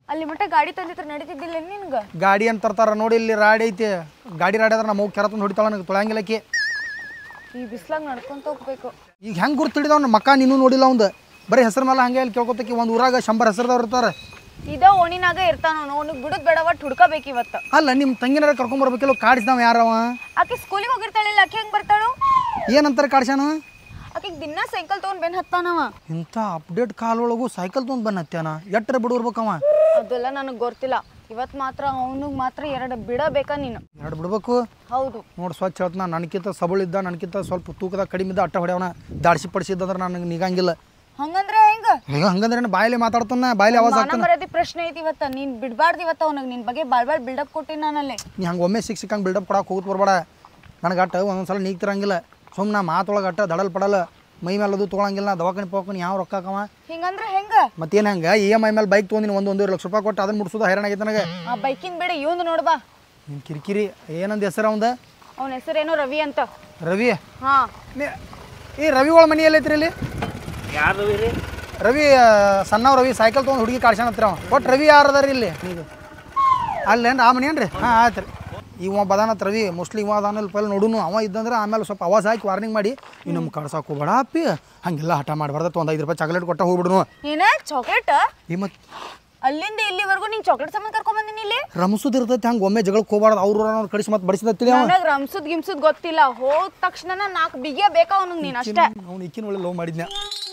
ಅಲ್ಲಿ ಮಟ್ಟ ಗಾಡಿ ತಂದಿತ್ರ ನಡೀತಿದ್ದಿಲ್ಲ ನಿನ್ಗ ಗಾಡಿ ಅಂತ ತರ್ತಾರ ನೋಡಿ ಇಲ್ಲಿ ರಾಡಿ ಐತಿ ಗಾಡಿ ರಾಡಿ ಆದ್ರೆ ನಮ್ಮ ಹೋಗಿ ಕೆರತಂದು ಹೊಡಿತಾಳ ನನಗೆ ತೊಳಂಗಿಲ್ಲಕಿ ಈ ಬಿಸ್ಲಾಗ ನಡ್ಕೊಂತ ಹೋಗ್ಬೇಕು ಈಗ ಹೆಂಗೆ ಗುರ್ತಿಡಿದವ್ನ ಮಕ್ಕ ನೀನು ನೋಡಿಲ್ಲ ಅವಂದು ಬರೀ ಹೆಸರು ಮೇಲೆ ಹಂಗೆ ಇಲ್ಲಿ ಕೇಳ್ಕೊತಕಿ ಒಂದು ಊರಾಗ ಶಂಬರ್ ಹೆಸರದವ್ರು ಇರ್ತಾರೆ ಇದ ಓಣಿನಾಗ ಇರ್ತಾನ ಅವನಿಗೆ ಬಿಡುದ್ ಬೇಡ ಒಟ್ಟು ಹುಡ್ಕಬೇಕು ಇವತ್ತು ಅಲ್ಲ ನಿಮ್ಮ ತಂಗಿನಾರ ಕರ್ಕೊಂಬರ್ಬೇಕಿಲ್ಲ ಕಾಡಿಸ್ದವ ಯಾರವ ಆಕೆ ಸ್ಕೂಲಿಗೆ ಹೋಗಿರ್ತಾಳಿಲ್ಲ ಆಕೆ ಹೆಂಗ್ ಬರ್ತಾಳು ಏನಂತಾರೆ ಕಾಡ್ಸ್ಯಾನ ಆಕೆಗೆ ದಿನ ಸೈಕಲ್ ತಗೊಂಡ್ ಬೆನ್ ಹತ್ತಾನವ ಇಂಥ ಅಪ್ಡೇಟ್ ಕಾಲೊಳಗು ಸೈಕಲ್ ತೊಗೊಂಡು ಬಂದು ಹತ್ಯಾನ ಎಟ್ಟರ ಬಿಡ್ಬರ್ಬೇಕವ ಅದೆಲ್ಲ ನನಗೆ ಗೊತ್ತಿಲ್ಲ ಇವತ್ ಮಾತ್ರ ಅವನಿಗೆ ಮಾತ್ರ ಎರಡು ಬಿಡಬೇಕಾ ನೀನು ಎರಡು ಬಿಡ್ಬೇಕು ಹೌದು ನೋಡಿ ಸ್ವಚ್ಛ ಹೇಳ್ತಾನ ನನಗಿಂತ ಸಬಳಿದ್ದ ನನಗಿಂತ ಸ್ವಲ್ಪ ತೂಕದಾಗ ಕಡಿಮೆ ಇದ್ದ ಅಟ್ಟ ಹೊಡ್ಯಾವನ ದಾಡ್ಸಿ ಪಡಿಸಿದ್ದಂದ್ರೆ ನನಗೆ ನಿಗಂಗಿಲ್ಲ ಹಂಗಂದ್ರೆ ಹೆಂಗ ಈಗ ಹಂಗಂದ್ರೆ ಬಾಯಲ್ಲಿ ಮಾತಾಡ್ತಾನ ಬಾಯಲ್ಲಿ ಆವಾಜ್ ಮಾನ ಆಗ್ತಾನ ಮರ್ಯಾದೆ ಪ್ರಶ್ನೆ ಐತಿ ಇವತ್ತ ನೀನ್ ಬಿಡ್ಬಾರ್ದು ಇವತ್ತ ಅವನಿಗೆ ನಿನ್ ಬಗ್ಗೆ ಬಾಳ್ ಬಾಳ್ ಬಿಲ್ಡಪ್ ಕೊಟ್ಟಿನಿ ನಾನಲ್ಲಿ ನೀ ಹಂಗೆ ಒಮ್ಮೆ ಸಿಕ್ ಸಿಕ್ಕಂಗೆ ಬಿಲ್ಡಪ್ ಕೊಡಕ್ಕೆ ಹೋಗುತ್ತೆ ಬರಬೇಡ ನನಗೆ ಅಟ್ಟ ಒಂದೊಂದು ಸಲ ನೀಗ್ತಿರಂಗಿಲ್ಲ ಸುಮ್ಮನೆ ಮಾತೊಳಗೆ ಅಟ್ಟ ದಡಲ್ ಪಡಲ್ಲ ಮೈ ಮೇಲೆ ಅದು ತೊಗೊಳಂಗಿಲ್ಲ ನಾ ದವಾಖಾನೆ ಪವಾಖಾನೆ ಯಾವ ರೊಕ್ಕ ಹಾಕವ ಹಿಂಗಂದ್ರೆ ಹೆಂಗ ಮತ್ತೇನು ಹಂಗೆ ಇ ಎಮ್ ಐ ಮೇಲೆ ಬೈಕ್ ತೊಗೊಂಡಿನಿ ಒಂದು ಒಂದೂವರೆ ಲಕ್ಷ ರೂಪಾಯಿ ಕೊಟ್ಟು ಅದನ್ನ ಮುಡ್ಸೋದು ಹೈರಾಣ ಆಗೈತೆ ನನಗೆ ಆ ಬೈಕಿನ್ ಬೇಡ ಇವಂದು ನೋಡ್ಬಾ ನಿನ್ನ ಕಿರಿಕಿರಿ ಏನಂದ ಹೆಸರು ಅವಂದ ಅವನ ಹೆಸರೇನೋ ರವಿ ಅಂತ ರವಿ ಹಾ ನೀ ಈ ರವಿಗಳ ಮನೆ ಎಲ್ಲೈತ್ರಿ ಇಲ್ಲಿ ಯಾರು ರೀ ರವಿ ಆ, ಸಣ್ಣವ್ ರವಿ ಸೈಕಲ್ ತೊಗೊಂಡು ಹುಡುಗಿ ಕಾಡ್ಸ್ಯಾನ ಹತ್ರ ಅವ ಒಟ್ಟು ರವಿ ಯಾರು ಅದಾರ ಇಲ್ಲಿ ಈಗ ಅಲ್ಲೇನ್ರಿ ಆ ಮನೆ ಏನ್ರಿ ಹಾಂ ಆಯ್ತು ರೀ ಇವ ಬದಾನತ್ ರವಿ ಮೋಸ್ಟ್ಲಿ ಇವ ಅದಾನಲ್ಲಿ ಪೈಲ್ ನೋಡುನು ಅವ ಇದ್ದಂದ್ರೆ ಆಮೇಲೆ ಸ್ವಲ್ಪ ಅವಾಜ್ ಹಾಕಿ ವಾರ್ನಿಂಗ್ ಮಾಡಿ ಇನ್ನು ನಮ್ಮ ಕಡ್ಸಕ್ಕೆ ಹೋಗ್ಬೇಡ ಅಪ್ಪಿ ಹಂಗೆಲ್ಲ ಹಠ ಮಾಡಬಾರ್ದು ಒಂದು ಐದು ರೂಪಾಯಿ ಚಾಕ್ಲೇಟ್ ಕೊಟ್ಟ ಹೋಗ್ಬಿಡ್ನು ಏನ ಚಾಕ್ಲೇಟ್ ಈ ಮತ್ತು ಅಲ್ಲಿಂದ ಇಲ್ಲಿವರೆಗೂ ನೀನ್ ಚಾಕ್ಲೇಟ್ ಸಾಮಾನ್ ಕರ್ಕೊಂಡ್ ಬಂದಿನಿ ಇಲ್ಲಿ ರಮಸುದ್ ಇರ್ತೈತಿ ಹಂಗೆ ಒಮ್ಮೆ ಜಗಳಕ್ಕೆ ಹೋಗ್ಬಾರ್ದು ಅವ್ರು ಅವ್ರು ಕಡಿಸಿ ಮತ್ತೆ ಬಡಿಸಿದತ್ತಿಲ್ಲ ಅವ ನನಗ್ ರಂಸುದ್ ಗಿಮ್ಸುದ್ ಗೊತ್ತಿಲ್ಲ ಹೋದ ತಕ್ಷಣ ನಾಲ್ಕು ಬಿಗಿಯ ಬೇಕಾ ಅವನಿಗೆ ನೀನ್ ಅಷ್ಟೇ ಅವ್ನು ಇಕ್ಕಿನ ಒಳ್ಳೆ ಲವ್ ಮಾಡಿದ್ನ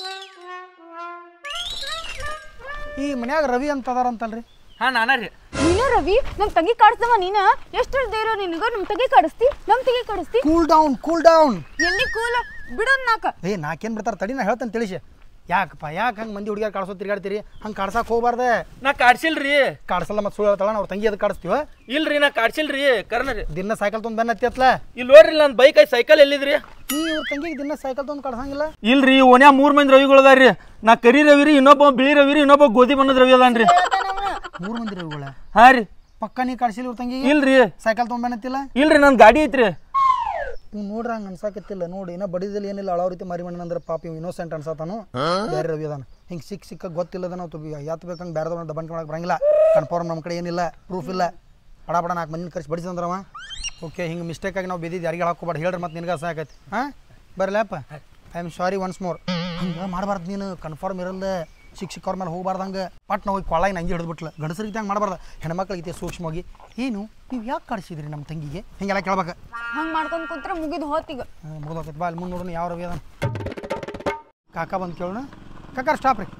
ಈ ಮನ್ಯಾಗ ರವಿ ಅಂತ ಅದಾರಂತಲ್ರಿ ಹಾ ನಾನ ರೀ ನೀನ ರವಿ ನಮ್ ತಂಗಿ ಕಾಡಿಸ್ದವ ನೀನ ಎಷ್ಟು ಧೈರ್ಯ ನಿನಗ ನಮ್ ತಂಗಿ ಕಾಡಿಸ್ತಿ ನಮ್ ತಂಗಿ ಕಾಡಿಸ್ತಿ ಕೂಲ್ ಡೌನ್ ಕೂಲ್ ಡೌನ್ ಎಲ್ಲಿ ಕೂಲ ಬಿಡೋದ್ ನಾಕ ಏ ನಾಕೇನು ಬಿಡ್ತಾರೆ ತಡಿ ನಾ ಹೇಳ್ತೇನೆ ತಿಳಿಸಿ ಯಾಕಪ್ಪ ಯಾಕೆ ಹಂಗೆ ಮಂದಿ ಹುಡುಗಿಯಾರು ಕಾಡ್ಸೋ ತಿರ್ಗಾಡ್ತೀರಿ ಹಂಗೆ ಕಾಡ್ಸಕ್ಕೆ ಹೋಗ್ಬಾರ್ದೆ ನಾ ಕಾಡ್ಸಿಲ್ರಿ ಕಾಡ್ಸಲ್ಲ ಮತ್ತೆ ಸುಳ್ಳು ಹೇಳ್ತಾಳ ಅವ್ರ ತಂಗಿ ಅದಕ್ಕೆ ಕಾಡಿಸ್ತೀವ ಇಲ್ರಿ ನಾ ಕಾಡ್ಸಿಲ್ರಿ ಕರ್ನ ರೀ ದಿನ ಸೈಕಲ್ ತೊಗೊಂಡು ಬೆನ್ನ ಹತ್ತಿಯತ್ಲ ಇಲ್ಲಿ ನೋಡ್ರಿ ನನ್ನ ಬೈಕ್ ಐತಿ ಸೈಕಲ್ ಎಲ್ಲಿದ್ರಿ ನೀ ಇವ್ರ ತಂಗಿಗೆ ದಿನ ಸೈಕಲ್ ತೊಗೊಂಡು ಕಾಡ್ಸಂಗಿಲ್ಲ ಇಲ್ರಿ ಓನ್ಯಾ ಮೂರ್ ಮಂದಿ ರವಿಗಳು ಅದಾರ್ರಿ ನಾ ಕರಿ ರವಿ ರೀ ಇನ್ನೊಬ್ಬ ಬಿಳಿ ರವಿ ರೀ ಇನ್ನೊಬ್ಬ ಗೋಧಿ ಬಣ್ಣದ ರವಿ ಅದಾನ್ರಿ ಮೂರು ಮಂದಿ ರವಿಗಳ ಹಾ ರೀ ಪಕ್ಕ ನೀ ಕಾಡ್ಸಿಲ್ಲ ಇವ್ರ ತಂಗಿಗೆ ಇಲ್ರಿ ಸೈಕಲ್ ತೊಗೊಂಡು ಬೆನ್ನ ಹತ್ತಿಲ್ಲ ಇಲ್ರಿ ನನ್ ಗಾಡಿ ಐತ್ರಿ ನೀವು ನೋಡ್ರಿ ಹಂಗೆ ಅನ್ಸಾಕತ್ತಿಲ್ಲ ನೋಡಿ ಇನ್ನೂ ಬಡಿದಲ್ಲಿ ಏನಿಲ್ಲ ಅಳವ ರೀತಿ ಮರಿ ಅಂದ್ರೆ ಪಾಪ ಇವ್ ಇನ್ನೋಸೆಂಟ್ ಅನ್ಸತಾನು ಬೇರೆ ರವಿ ಅದಾನ ಹಿಂಗೆ ಸಿಕ್ಕ ಸಿಕ್ಕ ಗೊತ್ತಿಲ್ಲದ ನಾವು ತುಬಿ ಯಾತ್ ಬೇಕಂಗೆ ಬೇರೆ ದಬ್ಬನ್ ಮಾಡಕ್ಕೆ ಬರಂಗಿಲ್ಲ ಕನ್ಫರ್ಮ್ ನಮ್ಮ ಕಡೆ ಏನಿಲ್ಲ ಪ್ರೂಫ್ ಇಲ್ಲ ಪಡ ಪಡ ನಾಲ್ಕು ಮಂದಿನ ಕರ್ಸಿ ಬಡಿಸಂದ್ರವ ಓಕೆ ಹಿಂಗೆ ಮಿಸ್ಟೇಕ್ ಆಗಿ ನಾವು ಬಿದ್ದಿದ್ದು ಯಾರಿಗೆ ಹಾಕೋಬಾರ್ದು ಹೇಳ್ರಿ ಮತ್ತೆ ನಿನಗೆ ಸಾಕೈತಿ ಹಾಂ ಬರಲಪ್ಪ I am sorry once more ಹಂಗೆ ಮಾಡಬಾರ್ದು ನೀನು ಕನ್ಫರ್ಮ್ ಇರಲ್ಲ ಸಿಕ್ಕ ಸಿಕ್ಕವ್ರ ಮೇಲೆ ಹೋಗ್ಬಾರ್ದು ಹಂಗೆ ಪಟ್ ಹೋಗಿ ಕೊಳಾಗಿ ನಂಗೆ ಹಿಡಿದ್ಬಿಟ್ಲ ಗಂಡಸರಿಗೆ ಹಂಗೆ ಮಾಡಬಾರ್ದು ಹೆಣ್ಮಕ್ಳಿಗೆ ಸೂಕ್ಷ್ಮವಾಗಿ ಏನು ನೀವು ಯಾಕೆ ಕಾಡಿಸಿದ್ರಿ ನಮ್ಮ ತಂಗಿಗೆ ಹಿಂಗೆಲ್ಲ ಕೇಳ್ಬೇಕು ಹಂಗ್ ಮಾಡ್ಕೊಂಡ್ ಕುಂತ್ರ ಮುಗಿದ್ ಹೋತೀಗ ಮುಗಿದೋಕೈತಿ ಬಾ ಅಲ್ಲಿ ಮುಂದೆ ನೋಡೋಣ ಯಾವ ರವಿ ಅದಾನ ಕಾಕ ಬಂದು ಕೇಳೋಣ ಕಾಕ ಸ್ಟಾಪ್ ರೀ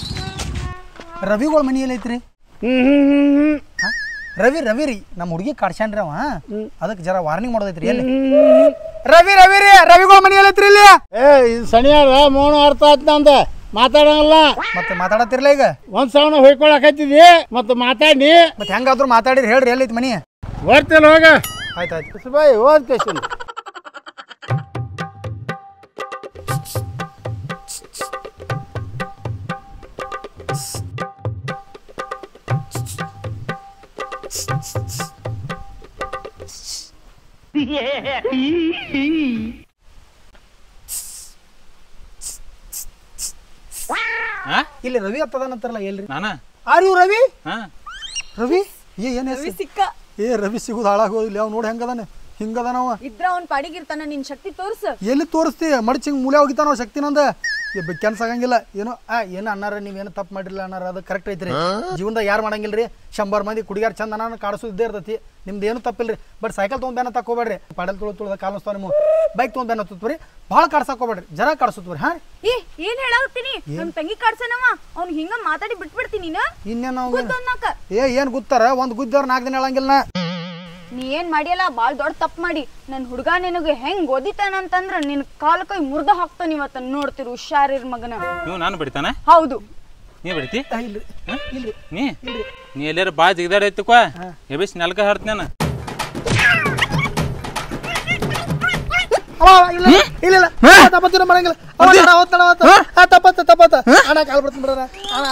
ರವಿಗಳ ಮನಿ ಎಲ್ಲೈತ್ರಿ ಹಾ? ರವಿ ರವಿ ರೀ ನಮ್ಮ ಹುಡುಗಿ ಕಾಡ್ಸ್ಯಾನ್ರಿ ಅವ ಅದಕ್ಕೆ ಜರ ವಾರ್ನಿಂಗ್ ಮಾಡೋದೈತ್ರಿ ಎಲ್ಲಿ ರವಿ ರವಿ ರೀ ರವಿಗಳ ಮನಿ ಎಲ್ಲೈತ್ರಿ ಇಲ್ಲಿ ಏ ಇದು ಸಣಿಯಾರ ಮೌನ ಅರ್ಥ ಆಯ್ತು ನಂದ ಮಾತಾಡಂಗಿಲ್ಲ ಮತ್ತೆ ಮಾತಾಡತ್ತಿರ್ಲ ಈಗ ಒಂದ್ ಸಾವಿರ ಹೊಯ್ಕೊಳಕತ್ತಿದಿ ಮತ್ತೆ ಮಾತಾಡಿ ಮತ್ತೆ ಹೆಂಗಾದ್ರೂ ಮಾತಾಡಿರಿ ಹೇಳ್ರಿ ಎಲ್ಲೈತಿ ಮನಿ ಓದ್ತಿಲ್ಲ ಹೋಗ ಆಯ್ತು ಆಯ್ತು ಬಾಯ್ ಓದ್ ಕೇಸಿನ ಹಾ ಇಲ್ಲಿ ರವಿ ಹತ್ತದಾನಂತಾರಲ್ಲ ಎಲ್ರಿ ನಾನ ಆರ್ ಯು ರವಿ ಹಾ ರವಿ ಏ ಏನು ಹೆಸ್ರು? ಸಿಕ್ಕ ಏ ರವಿ ಸಿಗುದು ಹಾಳಾಗೋದಿಲ್ಲ ಅವ್ ನೋಡಿ ಹೆಂಗದಾನೆ ಹಿಂಗದಾನವ ಇದ್ರ ಅವ್ನ್ ಪಾಡಿಗಿರ್ತಾನ ನಿನ್ ಶಕ್ತಿ ತೋರ್ಸು ಎಲ್ಲಿ ತೋರಿಸ್ತಿ ಮಡ್ಚಿ ಹಿಂಗೆ ಮೂಲೆ ಹೋಗಿತಾನ ಅವ ಶಕ್ತಿ ನಂದ ಕೆಲ್ಸ ಆಗಂಗಿಲ್ಲ ಏನೋ ಆ ಏನು ಅನ್ನಾರ ನೀವೇನು ತಪ್ಪು ಮಾಡಿರಲಿಲ್ಲ ಅನ್ನಾರ ಅದು ಕರೆಕ್ಟ್ ಐತ್ರಿ ಜೀವನದಾಗ ಯಾರು ಮಾಡಂಗಿಲ್ಲ ರೀ ಶಂಬರ್ ಮಂದಿ ಕುಡಿಯಾರ ಚಂದ ನಾನು ಕಾಡಿಸೋದೇ ಇರ್ತೈತಿ ನಿಮ್ದು ಏನು ತಪ್ಪಿಲ್ಲ ರೀ ಬಟ್ ಸೈಕಲ್ ತೊಗೊಂಡು ಬೇನ ತಕೋಬೇಡ್ರಿ ಪಡಲ್ ತುಳು ತುಳ್ದ ಕಾಲು ನೋಸ್ತಾವ ನಿಮ್ಮ ಬೈಕ್ ತೊಗೊಂಡು ಬೇನ ಹತ್ತುತ್ರಿ ಭಾಳ ಕಾಡ್ಸಕ್ ಹೋಗ್ಬೇಡ್ರಿ ಜರ ಕಾಡ್ಸುತ್ರಿ ಹಾಂ ಏ ಏನ್ ಹೇಳಾಕತ್ತೀನಿ ನಮ್ ತಂಗಿ ಕಾಡ್ಸನವ ಅವ್ನ್ ಹಿಂಗ ಮಾತಾಡಿ ಬಿಟ್ಬಿಡ್ತೀನಿ ನೀನು ಇನ್ನೇನು ಗುದ್ದೊಂದ್ನಾಕ ಏ ಏನು ಗುತ್ತಾರ ಒಂದು ಗುದ್ದವ್ರ ನಾಲ್ಕು ದಿನ ಹೇಳಂಗಿಲ್ಲ ನಾ. ನೀ ಏನ್ ಮಾಡಿಯಲ್ಲ ಬಾಳ್ ದೊಡ್ಡ ತಪ್ಪು ಮಾಡಿ ನನ್ ಹುಡುಗ ನಿನಗೆ ಹೆಂಗ್ ಓದಿತಾನಂತಂದ್ರ ನಿನ್ ಕಾಲ್ ಕೈ ಮುರ್ದ ಹಾಕ್ತಾನ ಇವತ್ತ ನೋಡ್ತಿರು ಹುಷಾರಿರ್ ಮಗನ ನೀವು ನಾನು ಬಿಡ್ತಾನ ಹೌದು ನೀ ಬಿಡ್ತಿ ಆ, ಇಲ್ರಿ ಇಲ್ರಿ ನೀ ನೀ ಎಲ್ಲಾರ ಬಾ ಜಿಗದಾಡೈತಿಕೋ ಎಬಿಸ್ ನೆಲಕ ಹಾಡ್ತ ನಾನು ಅವ ಅವ, ಇಲ್ಲ ಇಲ್ಲ ಇಲ್ಲ ತಪ್ಪತ್ತಿನ ಮಾಡಂಗಿಲ್ಲ ಅವ ತಡ, ಅವತ್ ತಡ, ಅವತ್. ಆ, ತಪ್ಪತ್ತ ತಪ್ಪತ್ತ ಅಣ್ಣ ಕಾಲ್ ಬರ್ತೀನಿ ಬಿಡೋಣ ಅಣ್ಣ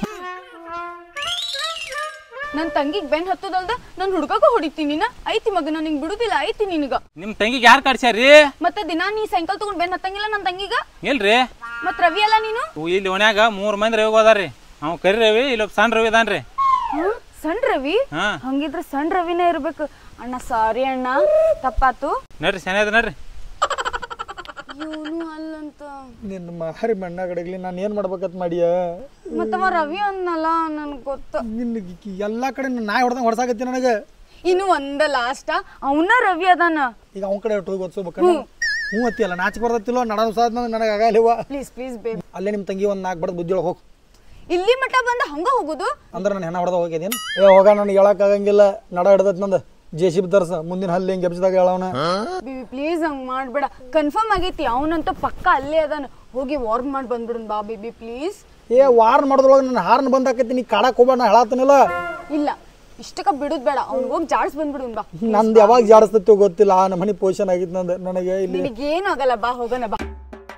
ನನ್ ತಂಗಿಗ್ ಬೆನ್ ಹತ್ತದಲ್ದ ನನ್ ಹುಡುಗಗೂ ಹೊಡಿತೀನಿ ನೀನ ಐತಿ ಮಗನ ನಿಂಗ್ ಬಿಡುದಿಲ್ಲ ಐತಿ ನಿನಗ ನಿಮ್ಮ ತಂಗಿಗೆ ಯಾರು ಕಾಡ್ಸ್ಯಾರಿ ಮತ್ತೆ ದಿನಾ ನೀ ಸೈಕಲ್ ತಗೊಂಡ್ ಬೆನ್ ಹತ್ತಂಗಿಲ್ಲ ನನ್ ತಂಗಿಗ ಇಲ್ರಿ ಮತ್ ರವಿ ಅಲ್ಲ ನೀನು ಇವ್ ಇಲ್ಲಿ ಓಣ್ಯಾಗ ಮೂರ್ ಮಂದಿ ರವಿ ಅದಾರ್ರಿ ಅವ್ ಕರಿ ರವಿ ಇಲ್ಲೊಬ್ಬ ಸಣ್ಣ ರವಿ ಅದಾನ್ರಿ ಹಾ? ಸಣ್ಣ ರವಿ ಹಾ. ಹಂಗಿದ್ರೆ ಸಣ್ಣ ರವಿನೇ ಇರ್ಬೇಕು ಅಣ್ಣ ಸಾರಿ ಅಣ್ಣ ತಪ್ಪಾತು ನಡ್ರಿ ಸೆನೆ ಅದ ನಡ್ರಿ ಇವನು ಅಲ್ಲಂತ ನಿನ್ನ ಮಾರಿ ಮಣ್ಣ ಕಡೆಗ್ಲಿ ನಾನು ಏನು ಮಾಡ್ಬೇಕಂತ ಮಾಡಿಯ ಮತ್ತವ ರವಿ ಅಂದ್ನಲ್ಲ ನನ್ಗೆ ಗೊತ್ತ ನಿನ್ನ ಎಲ್ಲ ಕಡೆ ನಾಯಿ ಹೊಡೆದಂಗೆ ಹೊಡ್ಸಾಕತ್ತಿ ನನಗೆ ಇನ್ನು ಒಂದ ಲಾಸ್ಟ್ ಅವನ ರವಿ ಅದಾನ ಈಗ ಅವ್ನ ಕಡೆ ಹೊಟ್ಟು ಗೊತ್ತಿಸ್ಬೇಕಣ್ಣ ಹ್ಞೂ ಅತ್ತಿಯಲ್ಲ ನಾಚಿಕೆ ಬರ್ತತಿಲ್ಲೋ ನಡ ಸಾದ್ ನನಗೆ ಆಗಲಿವ ಪ್ಲೀಸ್ ಪ್ಲೀಸ್ ಬೇಬಿ ಅಲ್ಲೇ ನಿಮ್ಮ ತಂಗಿ ಒಂದು ನಾಲ್ಕು ಬಡ್ದು ಬುದ್ಧಿ ಒಳಗೆ ಹೋಗಿ ಇಲ್ಲಿ ಮಟ್ಟ ಬಂದ ಹಂಗ ಹೋಗುದು ಅಂದ್ರೆ ನಾನು ಹೆಣ ಹೊಡೆದ ಹೋಗಿದ್ದೀನಿ ಏ ಹೋಗ ನನಗೆ ಹೇಳಕ್ಕಾಗಂಗಿಲ್ಲ ನಡ ಹಿಡ್ದೈತಿ ನಂದು ಜೆ ಸಿ ಬಿ ತರ್ಸ ಮುಂದಿನ ಹಲ್ಲಿ ಹಿಂಗೆ ಎಬ್ಸಿದಾಗ ಹೇಳವನ ಬೇಬಿ ಪ್ಲೀಸ್ ಹಂಗ್ ಮಾಡ್ಬೇಡ ಕನ್ಫರ್ಮ್ ಆಗೈತಿ ಅವನಂತೂ ಪಕ್ಕ ಅಲ್ಲೇ ಅದಾನ ಹೋಗಿ ವಾರ್ನ್ ಮಾಡಿ ಬಂದ್ಬಿಡನ್ ಬಾ ಬೇಬಿ ಪ್ಲೀಸ್ ಏ ವಾರ್ನ್ ಮಾಡೋದ್ರೊಳಗೆ ನನ್ನ ಹಾರ್ನ್ ಬಂದಾಕೈತಿ ನೀ ಕಾಡಕ್ಕೆ ಹೋಗ್ಬೇಡ ನಾ ಹೇಳತ್ತನಿಲ್ಲ ಇಲ್ಲ ಇಷ್ಟಕ್ಕ ಬಿಡುದ್ ಬೇಡ ಅವ್ನ್ ಹೋಗಿ ಜಾಡ್ಸ್ ಬಂದ್ಬಿಡುನ್ ಬಾ ನಂದು ಯಾವಾಗ ಜಾಡಿಸ್ತೈತಿ ಗೊತ್ತಿಲ್ಲ ಆ ನಮ್ಮ ಮನೆ ಪೊಸಿಷನ್ ಆಗಿತ್ತು ನಂದು ನನಗೆ ಇಲ್ಲಿ ನಿನಗೇನು ಆಗಲ್ಲ ಬಾ ಹೋಗೋಣ ಬಾ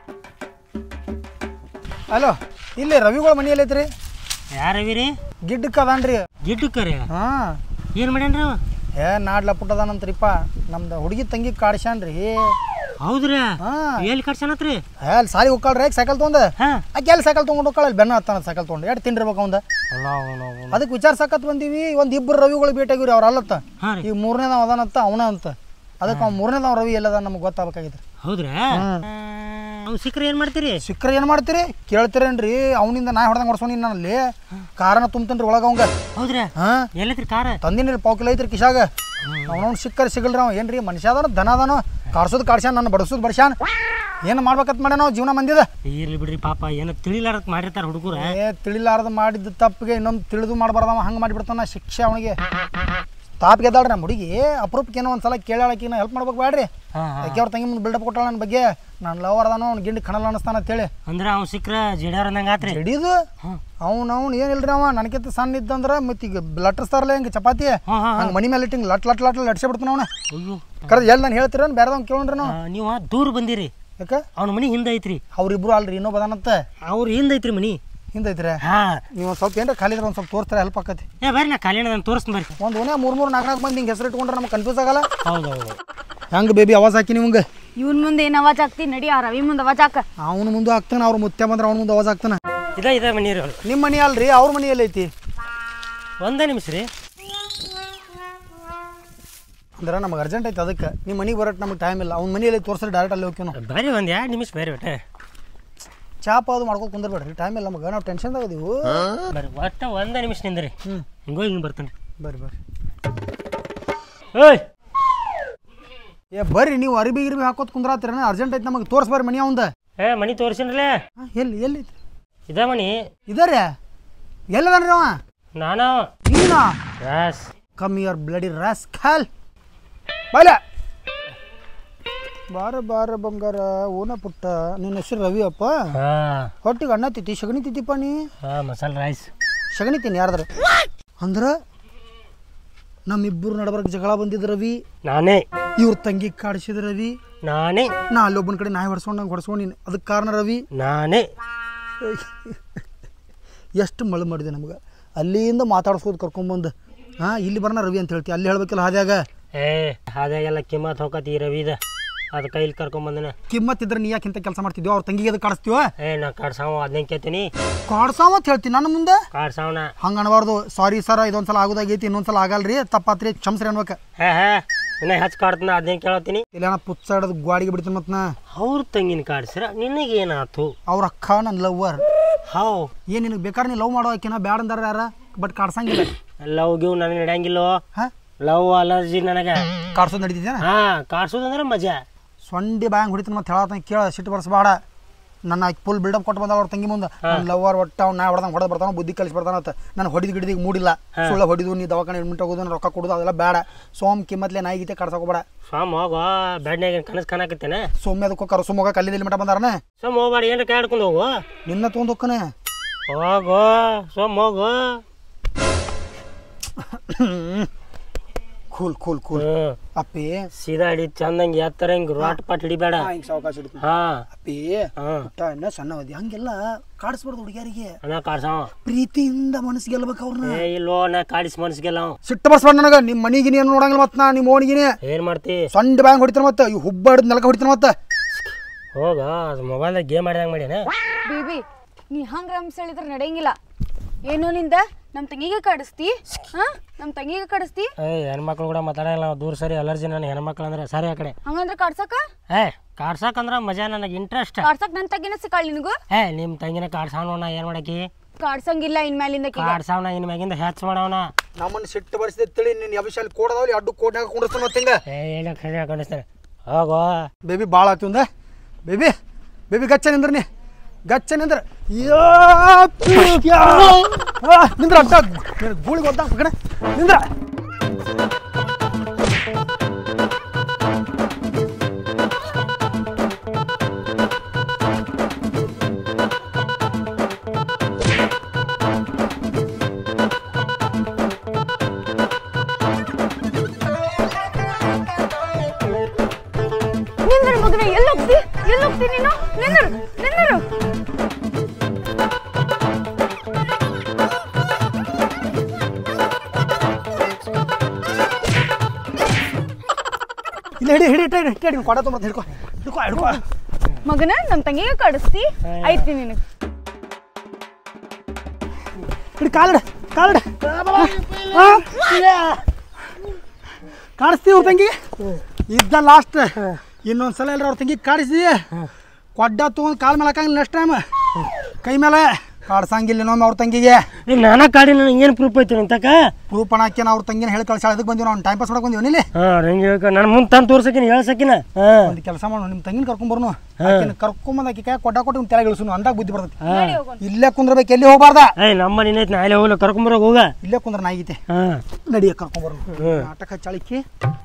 ಹಲೋ ಇಲ್ಲಿ ರವಿಗಳ ಮನೆಯಲ್ಲಿ ಐತ್ರಿ ಯಾರವಿರಿ ಗಿಡ್ಡಕ್ಕೆ ಅದಾನ್ರಿ ಗಿಡ್ಡು ಕರೆ ಹಾಂ ಏನು ಮಾಡ್ಯಾನ್ರಿ ಅವ ಏ ನಾಡ್ಲ ಪುಟ್ಟದಾನಂತ್ರಿಪ್ಪ ನಮ್ದು ಹುಡುಗಿ ತಂಗಿ ಕಾಡ್ಸ್ಯಾನ್ರಿ ಹೌದ್ರಾ ಹಾಂ ಎಲ್ಲಿ ಕಟ್ಸನತ್ರಿ ಏ ಅಲ್ಲಿ ಸಾಲಿ ಹೋಗ್ಕಾಳ್ರಿ ಯಾಕೆ ಸೈಕಲ್ ತೊಗೊಂಡು ಹಾ ಆಕೆ ಎಲ್ಲಿ ಸೈಕಲ್ ತೊಗೊಂಡು ಹೋಗ್ಕಾಳ ಬೆನ್ನ ಹತ್ತಾನ ಸೈಕಲ್ ತೊಗೊಂಡು ಎಷ್ಟು ತಿಂಡಿರ್ಬೇಕು ಅವಂದ ಅದಕ್ಕೆ ವಿಚಾರ್ಸಕತ್ ಬಂದೀವಿ ಒಂದು ಇಬ್ಬರು ರವಿಗಳು ಭೇಟಿಯಾಗಿವ್ರಿ ಅವ್ರು ಅಲ್ಲತ್ತ ಹಾ ರೀ ಈಗ ಮೂರನೇದವ ಅದಾನತ್ತ ಅವನ ಅಂತ ಅದಕ್ಕೆ ಅವ್ನು ಮೂರನೇದವ ರವಿ ಎಲ್ಲದ ನಮ್ಗೆ ಗೊತ್ತಾಗಬೇಕಾಗಿತ್ತು ಹೌದ್ರಾ ಅವ್ನು ಸಿಕ್ಕರೆ ಏನು ಮಾಡ್ತೀರಿ ಸಿಕ್ಕರೆ ಏನು ಮಾಡ್ತೀರಿ ಕೇಳ್ತೀರೇನ್ರಿ ಅವನಿಂದ ನಾ ಹೊಡೆದಂಗೆ ಹೊಡ್ಸೋನಿ ನಾನಲ್ಲಿ ಕಾರಣ ತುಂಬ್ತೇನ್ರಿ ಒಳಗೆ ಅವಂಗ ಹೌದ್ರಾ ಹಾಂ ಎಲ್ಲೈತ್ರಿ ಕಾರ ತಂದಿನಿ ಪಾವ್ ಕಿಲೋ ಐತ್ರಿ ಕಿಶಾಗ ಅವನವ್ನು ಸಿಕ್ಕರೆ ಸಿಗಲ್ರಿ ಅವ ಏನ್ರಿ ಮನುಷ್ಯ ಅದಾನ ದನ ಅದಾನೋ ಕಾಡ್ಸೋದು ಕಾಡ್ಸ್ಯಾನ ನನ್ನ ಬಡಿಸೋದು ಬಡ್ಸ್ಯಾನ ಏನು ಮಾಡ್ಬೇಕಂತ ಮಾಡ್ಯಾನ ನಾವು ಜೀವನ ಮಂದಿದ ಇರ್ಲಿ ಬಿಡ್ರಿ ಪಾಪ ಏನೋ ತಿಳಿಲಾರಕ್ ಮಾಡಿರ್ತಾರ ಹುಡುಗರ ಏ ತಿಳಿಲಾರ್ದ ಮಾಡಿದ ತಪ್ಪಿಗೆ ಇನ್ನೊಂದು ತಿಳಿದು ಮಾಡಬಾರ್ದವ ಹಂಗೆ ಮಾಡಿಬಿಡ್ತಾನ ಶಿಕ್ಷೆ ಅವನಿಗೆ ತಾಪ್ ಗೆದ್ದಾಳ್ರಿ ನಮ್ಮ ಹುಡುಗಿ ಅಪರೂಪಕ್ಕೆ ಏನೋ ಒಂದ್ಸಲ ಕೇಳಾಳಕಿ ಹೆಲ್ಪ್ ಮಾಡ್ಬೇಕು ಬೇಡ್ರಿ ಯಾಕೆ ಅವ್ರ ತಂಗಿ ಮುಂದೆ ಬಿಲ್ಡಪ್ ಕೊಟ್ಟಾಳ ನನ್ನ ಬಗ್ಗೆ ನಾನು ಲವ್ ಅದಾನೋ ಅವ್ನು ಗಿಂಡಿ ಕಣಲ್ಲ ಅನ್ನಿಸ್ತಾನ ಅಂತೇಳಿ ಅಂದ್ರೆ ಅವ್ನು ಸಿಕ್ಕ್ರ ಜಡ್ಯಾರ ಅಂದಂಗೆ ಆತ್ರಿ ಹಿಡಿದು ಅವ್ನು ಅವ್ನು ಏನಿಲ್ರಿ ಅವ ನನಗಿಂತ ಸಣ್ಣ ಇದ್ದಂದ್ರೆ ಮತ್ತೆ ಈಗ ಲಟ್ರಿಸ್ತಾರಲ್ಲ ಹಿಂಗೆ ಚಪಾತಿ ಹಾಂ ಹಾಂ ಹಂಗೆ ಮನಿ ಮೇಲೆ ಇಟ್ಟು ಹಿಂಗೆ ಲಟ್ ಲಟ್ ಲಟ್ ಲಟ್ಸೇ ಬಿಡ್ತಾನ ಅವನ ಅಯ್ಯೋ ಕರೆದು ಎಲ್ಲಿ ನಾನು ಹೇಳ್ತೀರ ಬೇರೆದವ್ನು ಕೇಳ್ರಿ ನಾವು ಆ, ನೀವು ದೂರ ಬಂದಿರಿ ಯಾಕೆ ಅವ್ನ ಮನಿ ಹಿಂದೆ ಐತ್ರಿ ಅವ್ರಿಬ್ರು ಅಲ್ರಿ ಇನ್ನೊಬ್ಬ ಅದಾನಂತ ಅವ್ರು ಹಿಂದೆ ಐತ್ರಿ ಮನಿ ಹಿಂದೈತ್ರಿ ಹಾ ನೀವು ಒಂದು ಸ್ವಲ್ಪ ಏನ್ರ ಖಾಲಿ ಇದ್ರೆ ಒಂದು ಸ್ವಲ್ಪ ತೋರಿಸ್ತಾರೆ ಹೆಲ್ಪ್ ಆಕತಿ ಏ ಬರ್ರಿ ನಾ ಕಾಲಿನ ನಾನು ತೋರಿಸ್ತೀನಿ ಬರ್ರಿ ಒಂದು ಓನೇ ಮೂರು ಮೂರು ನಾಲ್ಕು ನಾಲ್ಕು ಮಂದಿ ಹಿಂಗೆ ಹೆಸರು ಇಟ್ಕೊಂಡ್ರೆ ನಮ್ಗೆ ಕನ್ಫ್ಯೂಸ್ ಆಗಲ್ಲ ಹೌದು ಹೌದು ಹೆಂಗೆ ಬೇಬಿ ಅವಾಜ್ ಹಾಕಿ ನಿಮ್ಗೆ ಇವನ್ ಮುಂದೆ ಏನ್ ಅವಾಜ್ ಆಗ್ತಿ ನಡಿ ಆ ರವಿ ಮುಂದೆ ಅವಾಜ್ ಹಾಕ ಅವನ ಮುಂದೆ ಹಾಕ್ತಾನೆ ಅವ್ರ ಮುತ್ಯ ಬಂದ್ರೆ ಅವ್ನ ಮುಂದೆ ಅವಾಜ್ ಹಾಕ್ತಾನೆ ಇದ ಇದ ಮನಿ ರೀ ಅವ್ರು ನಿಮ್ಮ ಮನೆ ಅಲ್ರಿ ಅವ್ರ ಮನೆ ಎಲ್ಲೈತಿ ಒಂದೇ ನಿಮಿಷ ರೀ ಅಂದ್ರೆ ನಮಗೆ ಅರ್ಜೆಂಟ್ ಐತೆ ಅದಕ್ಕೆ ನಿಮ್ಮ ಮನೆಗೆ ಬರೋಟ್ಟು ನಮಗೆ ಟೈಮ್ ಇಲ್ಲ ಅವ್ನ ಮನೆಯಲ್ಲಿ ತೋರಿಸ್ರಿ ಡೈರೆಕ್ಟ್ ಅಲ್ಲಿ ಹೋಗ್ತೀವಿ ನಾವು ಬರ್ರಿ ಒಂದು ಎರಡು ನಿಮಿಷ ಬರ್ರಿ ಒಟ್ಟೆ ಚಾಪ್ ಅದು ಮಾಡ್ಕೊಂಡು ಕುಂದಿರ್ಬೇಡ್ರಿ ಟೈಮ್ ಇಲ್ಲ ನಮಗೆ ನಾವು ಟೆನ್ಷನ್ದಾಗ ಅದೀವು ಬರ್ರಿ ಒಟ್ಟ ಒಂದೇ ನಿಮಿಷ ನಿಂದ್ರಿ ಹ್ಞೂ ಹಿಂಗೋಗಿ ಹಿಂಗೆ ಬರ್ತಾನೆ ಬರ್ರಿ ಬರ್ರಿ ಏಯ್ ಏ ಬರ್ರಿ ನೀವು ಅರಿಬಿ ಗಿರಿಬಿ ಹಾಕೋತ್ ಕುಂದ್ರಾತ್ರಿ ಅರ್ಜೆಂಟ್ ಐತೆ ನಮಗೆ ತೋರಿಸ್ಬಾರಿ ಮನೆ ಅವಂದ ಏ ಮನಿ ತೋರಿಸಿನ್ರಲೇ ಹಾಂ ಎಲ್ಲಿ ಎಲ್ಲಿ ಐತಿ ಇದ ಮನಿ ಇದರೇ ಎಲ್ಲದನ್ರಿ ಅವ ನಾನು ನೀನಾ yes come your bloody rascal ಬಾಯ್ಲ ಬಾರ ಬಾರ ಬಂಗಾರ ಓನ ಪುಟ್ಟ ನಿನ್ನ ಹೆಸರು ರವಿ ಅಪ್ಪ ಹಾ ಹೊಟ್ಟಿಗೆ ಅನ್ನ ತಿತ್ತಿ ಸಗಣಿ ತಿತ್ತಿಪ್ಪ ನೀ ಹಾ ಮಸಾಲ ರೈಸ್ ಸಗಣಿ ತಿನ್ನಿ ಯಾರ್ದಾರ ಅಂದ್ರೆ ನಮ್ಮಿಬ್ಬರು ನಡಬರ್ಕ್ ಜಗಳ ಬಂದಿದ್ದು ರವಿ ನಾನೇ ಇವ್ರ ತಂಗಿ ಕಾಡಿಸಿದ ರವಿ ನಾನೇ ನಾ ಅಲ್ಲೊಬ್ಬನ ಕಡೆ ನಾಯಿ ಹೊಡ್ಸ್ಕೊಂಡು ನಂಗೆ ಹೊಡ್ಸ್ಕೊಂಡು ನೀನು ಅದಕ್ಕೆ ಕಾರಣ ರವಿ ನಾನೇ ಎಷ್ಟು ಮಳೆ ಮಾಡಿದೆ ನಮ್ಗೆ ಅಲ್ಲಿಂದ ಮಾತಾಡ್ಸ್ಕೋದು ಕರ್ಕೊಂಬಂದು ಹಾಂ ಇಲ್ಲಿ ಬರೋಣ ರವಿ ಅಂತ ಹೇಳ್ತಿ ಅಲ್ಲಿ ಹೇಳ್ಬೇಕಿಲ್ಲ ಹಾದ್ಯಾಗ ಏ ಹಾದಾಗೆಲ್ಲ ಕಿಮ್ಮತ್ ಹೋಗತಿ ಈ ರವಿದ ಅದಕ್ಕೆ ಇಲ್ಲಿ ಕರ್ಕೊಂಬಂದನ ಕಿಮ್ಮತ್ತಿದ್ರೆ ನೀ ಯಾಕಿಂತ ಕೆಲಸ ಮಾಡ್ತಿದ್ಯೋ ಅವ್ರ ತಂಗಿಗೆ ಅದಕ್ಕೆ ಕಾಡಿಸ್ತೀವ ಏ ನಾ ಕಾಡ್ಸಾವ ಅದನ್ನ ಕೇಳ್ತೀನಿ ಕಾಡ್ಸಾವ ಅಂತ ಹೇಳ್ತೀನಿ ನನ್ನ ಮುಂದೆ ಕಾಡ್ಸಾವನ ಹಂಗೆ ಅನ್ಬಾರ್ದು ಸಾರಿ ಸರ್ ಇದೊಂದ್ಸಲ ಆಗೋದಾಗೈತಿ ಇನ್ನೊಂದ್ಸಲ ಆಗಲ್ರಿ ತಪ್ಪಾತ್ರಿ ಕ್ಷಮ್ಸ್ರಿ ಅನ್ಬೇಕು ಹೇ ಹೇ ಇನ್ನ ಹೆಚ್ಚು ಕಾಡ್ತಾನ ಅದನ್ನ ಕೇಳತ್ತೀನಿ ಇಲ್ಲ ಪುಚ್ಚ ಹಿಡ್ದು ಗಾಡಿಗೆ ಬಿಡ್ತೀನಿ ಮತ್ತೆ ನಾ ಅವ್ರ ತಂಗಿನ ಕಾಡ್ಸಿರ ನಿನಗೇನಾತು ಅವ್ರ ಅಕ್ಕ ನನ್ನ ಲವ್ವರ್ ಹೌ ಏನು ನಿನಗೆ ಬೇಕಾದ್ರೆ ನೀ ಲವ್ ಮಾಡೋ ಆಕಿನ ಬ್ಯಾಡ ಅಂದಾರ ಯಾರ ಬಟ್ ಕಾಡ್ಸಂಗಿಲ್ಲ ಲವ್ ಗಿವ್ ನನಗೆ ನಡೆಯಂಗಿಲ್ಲೋ ಹಾಂ ಲವ್ ಅಲರ್ಜಿ ನನಗೆ ಕಾಡ್ಸೋದು ನಡೀತಿದ್ಯಾನ ಹಾ ಕಾಡ್ಸೋದಂದ್ರೆ ಮಜಾ ಸೊಂಡಿ ಬ್ಯಾಂಗ್ ಹೊಡಿತೀನಿ ಮತ್ತೆ ಹೇಳತ್ತ ಕೇಳ ಸಿಟ್ಟು ಬರ್ಸ್ಬೇಡ ನನ್ನ ಫುಲ್ ಬಿಲ್ಡಪ್ ಕೊಟ್ಟು ಬಂದ ಅವ್ರ ತಂಗಿ ಮುಂದೆ ನನ್ನ ಲವರ್ ಒಟ್ಟ ಅವ್ನ ನಾ ಹೊಡೆದಂಗೆ ಹೊಡೆದು ಬರ್ತಾನ ಬುದ್ಧಿ ಕಲಿಸಿ ಬರ್ತಾನಂತ ನಾನು ಹೊಡಿದ ಗಿಡಿದಿಗೆ ಮೂಡಿಲ್ಲ ಸುಳ್ಳ ಹೊಡಿದು ನೀ ದವಾಖಾನೆ ಅಡ್ಮಿಟ್ ಹೋಗೋದು ನಾನು ರೊಕ್ಕ ಕೊಡೋದು ಅದೆಲ್ಲ ಬೇಡ ಸೋಮ್ ಕಿಮ್ಮತ್ಲೆ ನಾಯಿ ಗೀತೆ ಕಡ್ಸೋಕೋಬೇಡ ಸ್ವಾಮ್ ಹೋಗೋ ಬೆಡ್ನಾಗ ಕನಸು ಕಾಣಕತ್ತೇನೆ ಸೊಮ್ಮೆ ಅದಕ್ಕೆ ಕರ ಸುಮ್ಮಗ ಕಲ್ಲಿದಲ್ಲಿ ಮಠ ಬಂದಾರನ ಸೋಮ್ ಹೋಗ್ಬಾರ ಏನ್ರ ಕೈ ಹಿಡ್ಕೊಂಡು ಹೋಗು ನಿನ್ನ ತೊಗೊಂಡು ಹೋಕ್ಕನೆ ಹೋಗೋ ಸೋಮ್ ಹೋಗು ಕೂಲ್ ಕೂಲ್ ಕೂಲ್ ಹ್ಮ್ ಅಪ್ಪಿ ಸೀದಾ ಹಿಡಿ ಚಂದಂಗೆ ಎತ್ತರ ಹಿಂಗೆ ರಾಟ್ ಪಾಟ್ ಹಿಡಿಬೇಡ ಹಿಂಗೆ ಸಾವಕಾಶ ಹಿಡಿತೀನಿ ಹಾ ಅಪ್ಪಿ ಹಾ ಪುಟ್ಟ ಇನ್ನ ಸಣ್ಣವದಿ ಹಂಗೆಲ್ಲ ಕಾಡಿಸ್ಬಾರ್ದು ಹುಡುಗಿಯರಿಗೆ ಅಣ್ಣ ಕಾಡ್ಸಾವ ಪ್ರೀತಿಯಿಂದ ಮನಸ್ಸು ಗೆಲ್ಬೇಕು ಅವ್ರನ್ನ ಏ ಇಲ್ಲೋ ನಾ ಕಾಡಿಸಿ ಮನ್ಸಿಗೆಲ್ಲ ಅವ ಸಿಟ್ಟು ಬರ್ಸ್ಬೇಡ ನನಗೆ ನಿಮ್ಮ ಮನಿಗಿನಿ ಏನು ನೋಡಂಗಿಲ್ಲ ಮತ್ತೆ ನಾ ನಿಮ್ಮ ಓಣಿಗಿನಿ ಏನ್ ಮಾಡ್ತಿ ಸಣ್ಣ ಬ್ಯಾಂಗ್ ಹೊಡಿತಾನ ಮತ್ತೆ ಇವ್ ಹುಬ್ಬ ಹಿಡಿದು ನೆಲಕ ಹೊಡಿತಾನ ಮತ್ತೆ ಹೋಗ ಅದು ಮೊಬೈಲ್ದಾಗ ಗೇಮ್ ಆಡ್ದಂಗೆ ಮಾಡ್ಯಾನ ಬೇಬಿ ನೀ ಹಂಗ ರಂಸ್ ಹೇಳಿದ್ರೆ ನಡೆಯಂಗಿಲ್ಲ ಏನೋ ನಿಂದ ನಮ್ ತಂಗಿಗೆ ಕಾಡಿಸ್ತಿ ಹಾ ನಮ್ ತಂಗಿಗೆ ಕಾಡಿಸ್ತಿ ಏ ಹೆಣ್ಮಕ್ಳು ಕೂಡ ಮಾತಾಡಲ್ಲ ನಾವು ದೂರ ಸರಿ ಅಲರ್ಜಿ ನನ್ನ ಹೆಣ್ಮಕ್ಳು ಅಂದ್ರೆ ಸರಿ ಆ ಕಡೆ ಹಂಗಂದ್ರ ಕಾಡ್ಸಕ ಏ ಕಾಡ್ಸಕ್ಕಂದ್ರ ಮಜಾ ನನಗೆ ಇಂಟ್ರೆಸ್ಟ್ ಕಾಡ್ಸಕ್ ನನ್ ತಗಿನ ಸಿಕ್ಕಾಳ ನಿನಗೂ ಏ ನಿಮ್ಮ ತಂಗಿನ ಕಾಡ್ಸಾವನ ಏನು ಮಾಡಕಿ ಕಾಡ್ಸಂಗಿಲ್ಲ ಇನ್ಮೇಲಿಂದ ಕೀಗ ಕಾಡ್ಸಾವನ ಇನ್ ಮ್ಯಾಗಿಂದ ಹೆಚ್ಚು ಮಾಡವನ ನಮ್ಮನ್ನ ಸಿಟ್ಟು ಬಡಿಸಿದೆ ತಿಳಿ ನಿನ್ನ ಅಭಿಷಾಲಿ ಕೋಡದವ್ಲಿ ಅಡ್ಡು ಕೋಡ್ನಾಗ ಕುಂಡಿಸ್ತಾನ ಮತ್ತಿಂಗ ಏ ಇಲ್ಲ ಖರೆ ಕಾಣಿಸ್ತಾರೆ ಹೋಗೋ ಬೇಬಿ ಭಾಳ ಆಯ್ತು ಬೇಬಿ ಬೇಬಿ ಗಚ್ಚ ನಿಂದ್ರ ನೀ ಗಚ್ಚ ನಿಂದ್ರ ಯಾ, ಯಾ. ಆ, ನಿಂದ್ರ ಅಡ್ಡ ನಿನ್ನ ಗೂಳಿಗೆ ಒದ್ದಾಗ ಕಡೆ ನಿಂದ್ರ ನಿಂದ್ರ ಮಗನ ಎಲ್ಲಿ ಹೋಗ್ತಿ ಎಲ್ಲಿ ಹೋಗ್ತಿ ನೀನು ನಿಂದ್ರ ನಿಂದ್ರು ಇಲ್ಲ ಹಿಡಿ ಹಿಡಿ ಹಿಡಿ ಹಿಡಿ ಹಿಡಿ ಕೊಡ ತುಂಬ ಹಿಡ್ಕೊ ಹಿಡ್ಕೊ ಹಿಡ್ಕೊ ಮಗನ ನಮ್ ತಂಗಿಗೆ ಕಾಡಿಸ್ತಿ ಐತಿ ನಿನಗ್ ಹಿಡಿ ಕಾಲಡ ಕಾಲಡ ಕಾಣಿಸ್ತೀವಿ ಅವ್ರ ತಂಗಿ ಇದ್ದ ಲಾಸ್ಟ್ ಇನ್ನೊಂದ್ಸಲ ಎಲ್ಲರ ಅವ್ರ ತಂಗಿ ಕಾಡಿಸಿ ಕೊಡ್ಡ ತೊಗೊಂಡು ಕಾಲ್ ಮೇಲೆ ಹಾಕಂಗಿಲ್ಲ ನೆಕ್ಸ್ಟ್ ಟೈಮ್ ಕೈ ಮೇಲೆ ಕಾಡ್ಸಂಗಿಲ್ಲ ಇನ್ನೊಮ್ಮೆ ಅವ್ರ ತಂಗಿಗೆ ಈಗ ನಾನ ಕಾಡಿ ನನಗೆ ಏನು ಪ್ರೂಫ್ ಐತಿ ಅಂತಕ ಪ್ರೂಫ್ ಹಾಕ್ಯಾನ ಅವ್ರ ತಂಗಿನ ಹೇಳಿ ಕಳ್ಸಾಳ ಅದಕ್ಕೆ ಬಂದಿವಿ ನಾವು ಟೈಮ್ ಪಾಸ್ ಮಾಡಕ್ ಬಂದಿವಿ ಇಲ್ಲಿ ಹಾಂ ಹಿಂಗೆ ನನ್ನ ಮುಂದೆ ತಂದು ತೋರ್ಸಕಿನ ಹೇಳ್ಸಕಿನ ಹಾಂ ಒಂದು ಕೆಲಸ ಮಾಡೋಣ ನಿಮ್ಮ ತಂಗಿನ ಕರ್ಕೊಂಬರ್ನು ಆಕಿನ ಕರ್ಕೊಂಬಂದು ಆಕಿ ಕೈ ಕೊಡ್ಡ ಕೊಟ್ಟು ತೆಳಗೆ ಇಳಿಸು ಅಂದಾಗ ಬುದ್ಧಿ ಬರ್ತೈತಿ ನಡಿ ಹೋಗೋಣ ಇಲ್ಲೇ ಕುಂದ್ರಬೇಕು ಎಲ್ಲಿ ಹೋಗ್ಬಾರ್ದ ಏಯ್ ನಮ್ಮ ಮನೆ ಐತಿ ನಾಳೆ ಹೋಗ್ಲಿ ಕರ್ಕೊಂಬರೋಕೆ ಹೋಗ ಇಲ್ಲೇ ಕುಂದ್ರ ನಾಯಿಗೈತೆ ಹಾಂ ನಡಿಯ ಕರ್ಕೊಂಬರ್ನು ಹ್ಮ್. ನಾಟಕ ಚಳಿಕಿ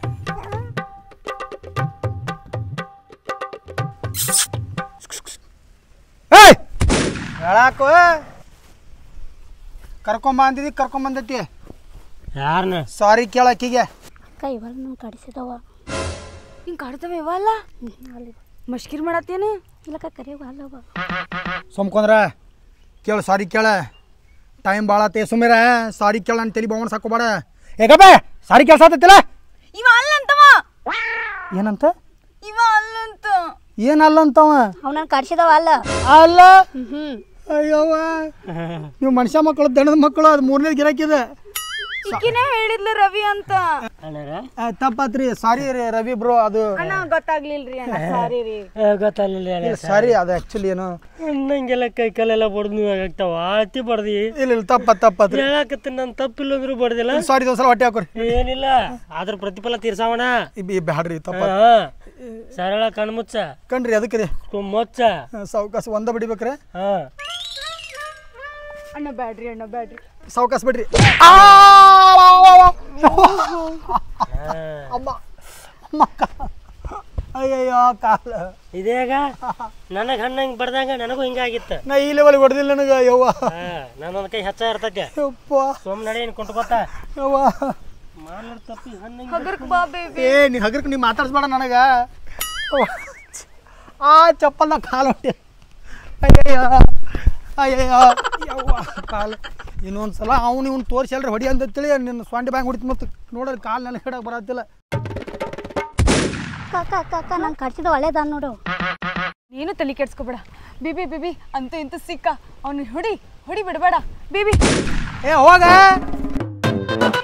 ಏಯ್ ಹೇಳಾಕು ಕರ್ಕೊಂಬ ಅಂದಿದ್ದಿ ಕರ್ಕೊಂಬಂದೈತಿ ಯಾರನ್ನ ಸಾರಿ ಕೇಳ ಅಕ್ಕಿಗೆ ಅಕ್ಕ ಇವಾಗ ನಾವು ಕಡಿಸಿದವ ಹಿಂಗ್ ಕಾಡ್ತವೆ ಇವಲ್ಲ ಅಲ್ಲಿ ಮಷ್ಕಿರ್ ಮಾಡತ್ತೇನು ಇಲ್ಲಕ್ಕ ಕರಿಯವ ಅಲ್ಲವ ಸುಮ್ಕೊಂದ್ರ ಕೇಳ ಸಾರಿ ಕೇಳ ಟೈಮ್ ಭಾಳ ತೇ ಸುಮ್ಮಿರ ಸಾರಿ ಕೇಳ ನನ್ನ ತಲೆ ಬಾವನ್ ಸಾಕೋಬೇಡ ಏಕಪ್ಪ ಸಾರಿ ಕೆಲಸ ಆತೈತಿಲ್ಲ ಇವ ಅಲ್ಲಂತವ ಏನಂತ ಇವ ಅಲ್ಲಂತ ಏನಲ್ಲ ಅಂತವ ಅವನನ್ನು ಕಡಿಸಿದವ ಅಲ್ಲ ಅಲ್ಲ ಹ್ಞೂ ಅಯ್ಯವ್ವ ನೀವು ಮನುಷ್ಯ ಮಕ್ಕಳು ದಣದ ಮಕ್ಕಳು ಅದು ಮೂರನೇ ಗಿರಾಕಿದೆ ಈಕಿನೇ ಹೇಳಿದ್ಲ ರವಿ ಅಂತ ಅಣ್ಣಾರ ತಪ್ಪಾತ್ರಿ ಸಾರಿ ರೀ ರವಿ ಬ್ರೋ ಅದು ಅಣ್ಣ ಗೊತ್ತಾಗ್ಲಿಲ್ರಿ ಅಣ್ಣ ಸಾರಿ ರೀ ಗೊತ್ತಲ್ಲ ಸಾರಿ ಅದು ಆ್ಯಕ್ಚುಲಿ ಏನು ನಂಗೆಲ್ಲ ಕೈ ಕಾಲೆಲ್ಲ ಬಡ್ದು ನೀವು ಆಗ್ತಾವ ಆತಿ ಬಡ್ದಿ ಇಲ್ಲ ಇಲ್ಲ ತಪ್ಪ ತಪ್ಪತ್ರಿ ಹೇಳಕತ್ತೀನಿ ನಾನು ತಪ್ಪಿಲ್ಲ ಅಂದ್ರೂ ಬಡ್ದಿಲ್ಲ ಸಾರಿ ದೋಸಲ ಹೊಟ್ಟೆ ಹಾಕೋರಿ ಏನಿಲ್ಲ ಅದ್ರ ಪ್ರತಿಫಲ ತೀರ್ಸಾವಣ ಇಬ್ಬಿ ಬ್ಯಾಡ್ರಿ ತಪ್ಪ ಹಾ ಸರಳ ಕಣ್ಮುಚ್ಚ ಕಣ್ರಿ ಅದಕ್ಕೆ ರೀ ಮೊಚ್ಚ ಸಾವ್ಕಾಸ ಒಂದ ಬಡಿಬೇಕ್ರೆ ಹಾ ಅಣ್ಣ ಬ್ಯಾಡ್ರಿ ಅಣ್ಣ ಬ್ಯಾಡ್ರಿ ಸಾವ್ಕಾಸ ಬಿಡ್ರಿ ಅಮ್ಮ ಅಮ್ಮ ಕಾ- ಅಯ್ಯಯ್ಯೋ ಕಾಲ ಇದೇಗ ನನಗೆ ಹಣ್ಣಂಗೆ ಬಡ್ದಂಗ ನನಗೂ ಹಿಂಗಾಗಿತ್ತು ನಾ ಈ ಲೆವೆಲ್ ಹೊಡೆದಿಲ್ಲ ನನಗೆ ಯವ್ವ ಹಾ ನನ್ನೊಂದು ಕೈ ಹೆಚ್ಚ ಇರ್ತೈತೆ ಯಪ್ಪ ಸೋಮ್ ನಡೆ ಏನು ಕೊಂಡ್ಕೊತ ಯವ್ವ ಮಾಡ್ಲಾರ ತಪ್ಪಿ ಹಣ್ಣಂಗೆ ಹಗರ್ಕ್ ಬಾ ಬೇಬಿ ಏ ನೀ ಹಗರ್ಕ ನೀ ಮಾತಾಡ್ಸ್ಬೇಡ ನನಗ ಅವ್ವ. ಆ ಚಪ್ಪಲ್ನ ಕಾಲು ಹೊಟ್ಟೆ ಅಯ್ಯಯ್ಯ ಅಯ್ಯಯ್ಯ ಯವ್ವ ಕಾಲು ಇನ್ನೊಂದು ಸಲ ಅವ್ನು ಇವ್ನು ತೋರಿಸಿ ಅಲ್ರಿ ಹೊಡಿ ಅಂತೇಳಿ ನಿನ್ನ ಸ್ವಾಂಡಿ ಬ್ಯಾಂಗ್ ಹೊಡಿತು ಮತ್ತು ನೋಡ್ರಿ ಕಾಲು ನನಗೆ ಹಿಡಕ್ಕೆ ಬರತ್ತಿಲ್ಲ ಅಕ್ಕ ಅಕ್ಕ ಅಕ್ಕ ಅಕ್ಕ ನಂಗೆ ಕಡಿಸಿದ ಒಳ್ಳೇದ ನೋಡು ನೀನು ತಲೆ ಕೆಡ್ಸ್ಕೊಬೇಡ ಬೇಬಿ ಬೇಬಿ ಅಂತೂ ಇಂತೂ ಸಿಕ್ಕ ಅವ್ನು ಹೊಡಿ ಹೊಡಿ ಬಿಡಬೇಡ ಬೇಬಿ ಏ ಹೋಗ